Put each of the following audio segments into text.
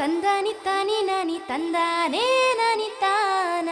ತಂದಾನಿ ತಾನಿ ನಾನಿ ತಂದಾನೇ ನಾನಿ ತಾನ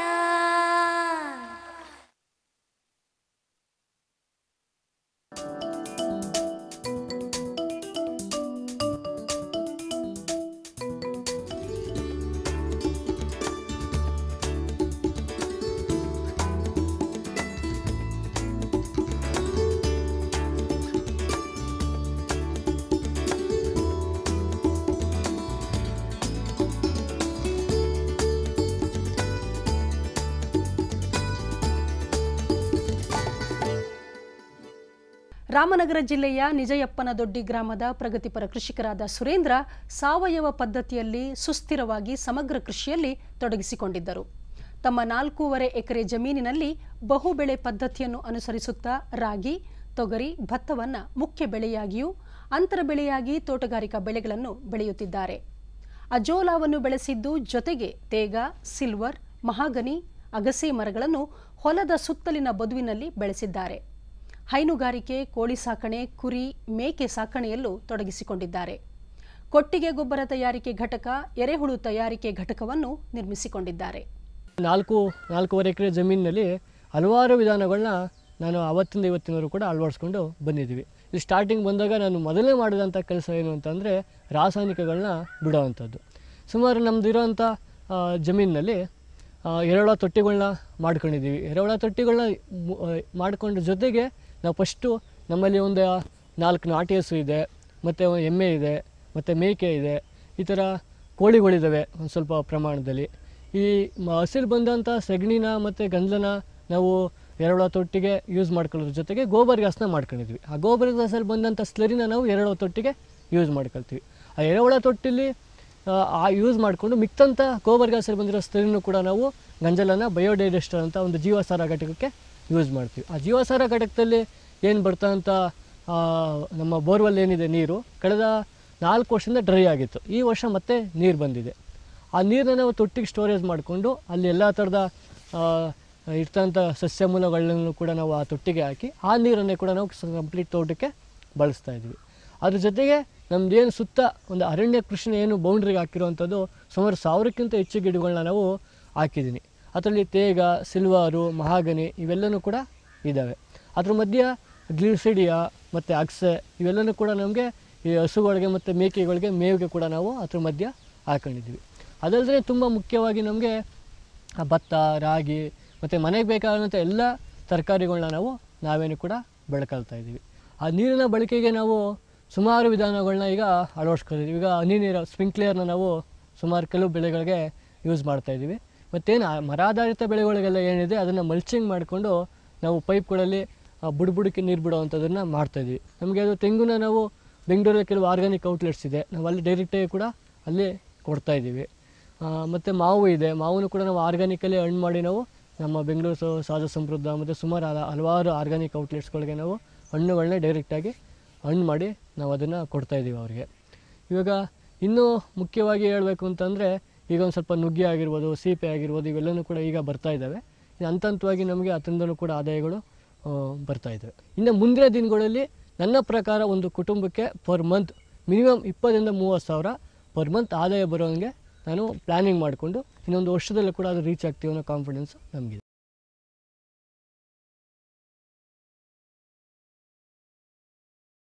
ರಾಮನಗರ ಜಿಲ್ಲೆಯ ನಿಜಯಪ್ಪನ ದೊಡ್ಡಿ ಗ್ರಾಮದ ಪ್ರಗತಿಪರ ಕೃಷಿಕರಾದ ಸುರೇಂದ್ರ ಸಾವಯವ ಪದ್ಧತಿಯಲ್ಲಿ ಸುಸ್ಥಿರವಾಗಿ ಸಮಗ್ರ ಕೃಷಿಯಲ್ಲಿ ತೊಡಗಿಸಿಕೊಂಡಿದ್ದರು ತಮ್ಮ ನಾಲ್ಕೂವರೆ ಎಕರೆ ಜಮೀನಿನಲ್ಲಿ ಬಹುಬೆಳೆ ಪದ್ಧತಿಯನ್ನು ಅನುಸರಿಸುತ್ತಾ ರಾಗಿ ತೊಗರಿ ಭತ್ತವನ್ನ ಮುಖ್ಯ ಬೆಳೆಯಾಗಿಯೂ ಅಂತರ ಬೆಳೆಯಾಗಿ ತೋಟಗಾರಿಕಾ ಬೆಳೆಗಳನ್ನು ಬೆಳೆಯುತ್ತಿದ್ದಾರೆ ಅಜೋಲಾವನ್ನು ಬೆಳೆಸಿದ್ದು ಜೊತೆಗೆ ತೇಗ ಸಿಲ್ವರ್ ಮಹಾಗನಿ ಅಗಸೆ ಮರಗಳನ್ನು ಹೊಲದ ಸುತ್ತಲಿನ ಬದುವಿನಲ್ಲಿ ಬೆಳೆಸಿದ್ದಾರೆ ಹೈನುಗಾರಿಕೆ ಕೋಳಿ ಸಾಕಣೆ ಕುರಿ ಮೇಕೆ ಸಾಕಣೆಯಲ್ಲೂ ತೊಡಗಿಸಿಕೊಂಡಿದ್ದಾರೆ ಕೊಟ್ಟಿಗೆ ಗೊಬ್ಬರ ತಯಾರಿಕೆ ಘಟಕ ಎರೆಹುಳು ತಯಾರಿಕೆ ಘಟಕವನ್ನು ನಿರ್ಮಿಸಿಕೊಂಡಿದ್ದಾರೆ ನಾಲ್ಕು ನಾಲ್ಕೂವರೆ ಎಕರೆ ಜಮೀನಿನಲ್ಲಿ ಹಲವಾರು ವಿಧಾನಗಳನ್ನ ನಾನು ಅವತ್ತಿಂದ ಇವತ್ತಿನವರೆಗೂ ಕೂಡ ಅಳವಡಿಸ್ಕೊಂಡು ಬಂದಿದ್ದೀವಿ ಇಲ್ಲಿ ಸ್ಟಾರ್ಟಿಂಗ್ ಬಂದಾಗ ನಾನು ಮೊದಲೇ ಮಾಡಿದಂಥ ಕೆಲಸ ಏನು ಅಂತಂದರೆ ರಾಸಾಯನಿಕಗಳನ್ನ ಬಿಡೋವಂಥದ್ದು ಸುಮಾರು ನಮ್ಮದು ಇರೋವಂಥ ಜಮೀನಿನಲ್ಲಿ ಎರೆಹುಳ ತೊಟ್ಟಿಗಳನ್ನ ಮಾಡ್ಕೊಂಡಿದ್ದೀವಿ ಎರೆಹುಳ ತೊಟ್ಟಿಗಳನ್ನ ಮು- ಆ, ಮಾಡ್ಕೊಂಡ ಜೊತೆಗೆ ನಾವು ಫಸ್ಟು ನಮ್ಮಲ್ಲಿ ಒಂದು ನಾಲ್ಕು ನಾಟಿ ಹಸು ಇದೆ ಮತ್ತು ಎಮ್ಮೆ ಇದೆ ಮತ್ತು ಮೇಕೆ ಇದೆ ಈ ಥರ ಕೋಳಿಗಳಿದ್ದಾವೆ ಒಂದು ಸ್ವಲ್ಪ ಪ್ರಮಾಣದಲ್ಲಿ ಈ ಮ- ಹಸಿರು ಬಂದಂಥ ಸಗಣಿನ ಮತ್ತು ಗಂಜಲನ ನಾವು ಎರೆಹುಳ ತೊಟ್ಟಿಗೆ ಯೂಸ್ ಮಾಡ್ಕೊಳ್ಳೋದ್ರ ಜೊತೆಗೆ ಗೋಬರ್ ಗ್ಯಾಸ್ನ ಮಾಡ್ಕೊಂಡಿದ್ವಿ ಆ ಗೋಬರ್ ಗ್ಯಾಸಲ್ಲಿ ಬಂದಂಥ ಸ್ಲರಿನ ನಾವು ಎರೆಹುಳ ತೊಟ್ಟಿಗೆ ಯೂಸ್ ಮಾಡ್ಕೊಳ್ತೀವಿ ಆ ಎರೆಹುಳ ತೊಟ್ಟಿಲಿ ಆ, ಆ ಯೂಸ್ ಮಾಡಿಕೊಂಡು ಮಿಕ್ತಂಥ ಗೋಬರ್ ಗ್ಯಾಸಲ್ಲಿ ಬಂದಿರೋ ಸ್ಲರಿನೂ ಕೂಡ ನಾವು ಗಂಜಲನ ಬಯೋಡೈಜೆಸ್ಟರ್ ಅಂತ ಒಂದು ಜೀವಸಾರ ಘಟಕಕ್ಕೆ ಯೂಸ್ ಮಾಡ್ತೀವಿ ಆ ಜೀವಸಾರ ಘಟಕದಲ್ಲಿ ಏನು ಬರ್ತಂಥ ನಮ್ಮ ಬೋರ್ವೆಲ್ ಏನಿದೆ ನೀರು ಕಳೆದ ನಾಲ್ಕು ವರ್ಷದಿಂದ ಡ್ರೈ ಆಗಿತ್ತು ಈ ವರ್ಷ ಮತ್ತೆ ನೀರು ಬಂದಿದೆ ಆ ನೀರನ್ನ ನಾವು ತೊಟ್ಟಿಗೆ ಸ್ಟೋರೇಜ್ ಮಾಡಿಕೊಂಡು ಅಲ್ಲಿ ಎಲ್ಲ ಥರದ ಇರ್ತಂಥ ಸಸ್ಯ ಮೂಲಗಳನ್ನು ಕೂಡ ನಾವು ಆ ತೊಟ್ಟಿಗೆ ಹಾಕಿ ಆ ನೀರನ್ನೇ ಕೂಡ ನಾವು ಕಂಪ್ಲೀಟ್ ತೋಟಕ್ಕೆ ಬಳಸ್ತಾ ಇದ್ವಿ ಅದ್ರ ಜೊತೆಗೆ ನಮ್ದೇನು ಸುತ್ತ ಒಂದು ಅರಣ್ಯ ಕೃಷಿನ ಏನು ಬೌಂಡ್ರಿಗೆ ಹಾಕಿರುವಂಥದ್ದು ಸುಮಾರು ಸಾವಿರಕ್ಕಿಂತ ಹೆಚ್ಚು ಗಿಡಗಳನ್ನ ನಾವು ಹಾಕಿದ್ದೀನಿ ಅದರಲ್ಲಿ ತೇಗ ಸಿಲ್ವಾರು ಮಹಾಗನಿ ಇವೆಲ್ಲನೂ ಕೂಡ ಇದ್ದಾವೆ ಅದ್ರ ಮಧ್ಯೆ ಗ್ಲಿಸಿಡಿಯಾ ಮತ್ತು ಅಕ್ಸೆ ಇವೆಲ್ಲನೂ ಕೂಡ ನಮಗೆ ಈ ಹಸುಗಳಿಗೆ ಮತ್ತು ಮೇಕೆಗಳಿಗೆ ಮೇವಿಗೆ ಕೂಡ ನಾವು ಅದ್ರ ಮಧ್ಯೆ ಹಾಕೊಂಡಿದ್ವಿ ಅದಲ್ಲದೆ ತುಂಬ ಮುಖ್ಯವಾಗಿ ನಮಗೆ ಆ ಭತ್ತ ರಾಗಿ ಮತ್ತು ಮನೆಗೆ ಬೇಕಾದಂಥ ಎಲ್ಲ ತರಕಾರಿಗಳನ್ನ ನಾವು ನಾವೇನು ಕೂಡ ಬೆಳ್ಕೊಳ್ತಾ ಇದ್ದೀವಿ ಆ ನೀರಿನ ಬಳಕೆಗೆ ನಾವು ಸುಮಾರು ವಿಧಾನಗಳನ್ನ ಈಗ ಅಳವಡಿಸ್ಕೊಂಡಿದ್ದೀವಿ ಈಗ ಹನಿ ನೀರು ಸ್ಪ್ರಿಂಕ್ಲೇರ್ನ ನಾವು ಸುಮಾರು ಕೆಲವು ಬೆಳೆಗಳಿಗೆ ಯೂಸ್ ಮಾಡ್ತಾ ಇದ್ದೀವಿ ಮತ್ತೇನು ಆ ಮರಾಧಾರಿತ ಬೆಳೆಗಳಿಗೆಲ್ಲ ಏನಿದೆ ಅದನ್ನು ಮಲ್ಚಿಂಗ್ ಮಾಡಿಕೊಂಡು ನಾವು ಪೈಪ್ಗಳಲ್ಲಿ ಆ ಬುಡ ಬುಡಕ್ಕೆ ನೀರು ಬಿಡುವಂಥದ್ದನ್ನು ಮಾಡ್ತಾಯಿದ್ವಿ ನಮಗೆ ಅದು ತೆಂಗುನ ನಾವು ಬೆಂಗಳೂರಲ್ಲಿ ಕೆಲವು ಆರ್ಗ್ಯಾನಿಕ್ ಔಟ್ಲೆಟ್ಸ್ ಇದೆ ನಾವು ಅಲ್ಲಿ ಡೈರೆಕ್ಟಾಗಿ ಕೂಡ ಅಲ್ಲಿ ಕೊಡ್ತಾ ಇದ್ದೀವಿ ಮತ್ತು ಮಾವು ಇದೆ ಮಾವನ್ನು ಕೂಡ ನಾವು ಆರ್ಗ್ಯಾನಿಕಲ್ಲಿ ಹಣ್ಣು ಮಾಡಿ ನಾವು ನಮ್ಮ ಬೆಂಗಳೂರು ಸ- ಸಹಜ ಸಮೃದ್ಧ ಮತ್ತು ಸುಮಾರು ಹಲ- ಹಲವಾರು ಆರ್ಗ್ಯಾನಿಕ್ ಔಟ್ಲೆಟ್ಸ್ಗಳಿಗೆ ನಾವು ಹಣ್ಣುಗಳನ್ನೇ ಡೈರೆಕ್ಟಾಗಿ ಹಣ್ಣು ಮಾಡಿ ನಾವು ಅದನ್ನು ಕೊಡ್ತಾ ಇದ್ದೀವಿ ಅವರಿಗೆ ಇವಾಗ ಇನ್ನೂ ಮುಖ್ಯವಾಗಿ ಹೇಳಬೇಕು ಅಂತಂದರೆ ಈಗ ಒಂದು ಸ್ವಲ್ಪ ನುಗ್ಗೆ ಆಗಿರ್ಬೋದು ಸೀಪೆ ಆಗಿರ್ಬೋದು ಇವೆಲ್ಲನೂ ಕೂಡ ಈಗ ಬರ್ತಾ ಇದ್ದಾವೆ ಇನ್ನು ಹಂತ ಹಂತವಾಗಿ ನಮಗೆ ಅದರಿಂದಲೂ ಕೂಡ ಆದಾಯಗಳು ಆ, ಬರ್ತಾ ಇದ್ದಾವೆ ಇನ್ನು ಮುಂದಿನ ದಿನಗಳಲ್ಲಿ ನನ್ನ ಪ್ರಕಾರ ಒಂದು ಕುಟುಂಬಕ್ಕೆ ಪರ್ ಮಂತ್ ಮಿನಿಮಮ್ ಇಪ್ಪತ್ತರಿಂದ ಮೂವತ್ತು ಸಾವಿರ ಪರ್ ಮಂತ್ ಆದಾಯ ಬರೋಂಗೆ ನಾನು ಪ್ಲ್ಯಾನಿಂಗ್ ಮಾಡಿಕೊಂಡು ಇನ್ನೊಂದು ವರ್ಷದಲ್ಲೂ ಕೂಡ ಅದು ರೀಚ್ ಆಗ್ತೀವಿ ಅನ್ನೋ ಕಾನ್ಫಿಡೆನ್ಸ್ ನಮಗಿದೆ